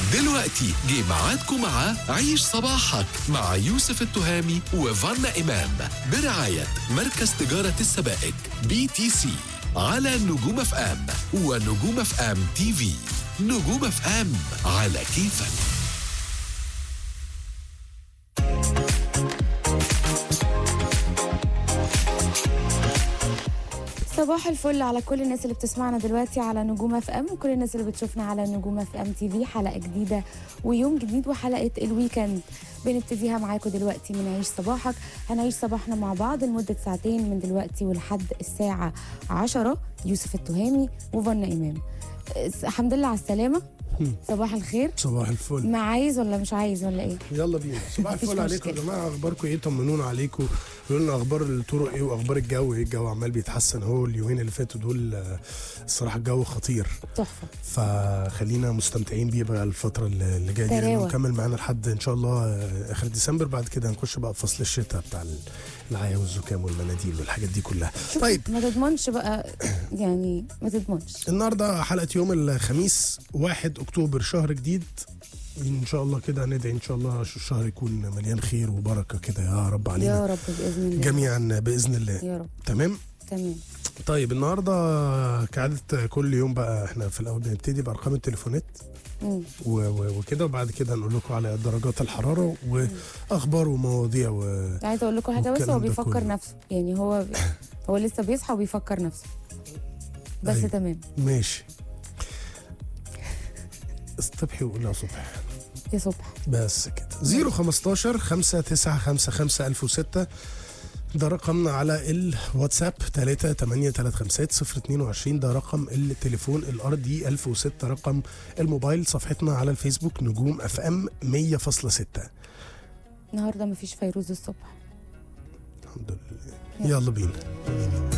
دلوقتي جه ميعادكم مع عيش صباحك مع يوسف التهامي وفانا إمام برعاية مركز تجارة السبائك بي تي سي على نجوم اف ام ونجوم اف ام تي في نجوم اف ام على كيفك صباح الفل على كل الناس اللي بتسمعنا دلوقتي على نجوم اف ام وكل الناس اللي بتشوفنا على نجوم اف ام تي في حلقه جديده ويوم جديد وحلقه الويكند بنبتديها معاكم دلوقتي من عيش صباحك هنعيش صباحنا مع بعض لمده ساعتين من دلوقتي ولحد الساعه 10 يوسف التهامي وفنا امام أس- الحمد لله على السلامه صباح الخير صباح الفل ما عايز ولا مش عايز ولا ايه يلا بينا صباح مفيش الفل عليكم يا مشكلة. جماعه اخباركم ايه طمنونا عليكم قولوا لنا اخبار الطرق ايه واخبار الجو ايه الجو عمال بيتحسن اهو اليومين اللي فاتوا دول آه، الصراحه الجو خطير تحفه فخلينا مستمتعين بيه بقى الفتره اللي اللي جايه دي تراوة. لأنه نكمل معانا لحد ان شاء الله آه، اخر ديسمبر بعد كده هنخش بقى في فصل الشتاء بتاع العيا والزكام والمناديل والحاجات دي كلها طيب ما تضمنش بقى يعني ما تضمنش النهارده حلقه يوم الخميس 1 اكتوبر شهر جديد ان شاء الله كده ندعي ان شاء الله الشهر يكون مليان خير وبركه كده يا رب علينا يا رب باذن الله جميعا باذن الله يا رب تمام تمام طيب النهارده كعاده كل يوم بقى احنا في الاول بنبتدي بارقام التليفونات مم. و- و- وكده وبعد كده نقول لكم على درجات الحراره واخبار ومواضيع و... عايزه اقول لكم حاجه بس والكلام هو ده بيفكر كله. نفسه يعني هو هو لسه بيصحى وبيفكر نفسه بس أيوة. تمام ماشي اصطبحي وقولها صبح يا صبح بس كده 015 5955 1006 ده رقمنا على الواتساب 3 8 3 5 0 22 ده رقم التليفون الارضي 1006 رقم الموبايل صفحتنا على الفيسبوك نجوم اف ام 100.6 النهارده مفيش فيروز الصبح الحمد لله يلا بينا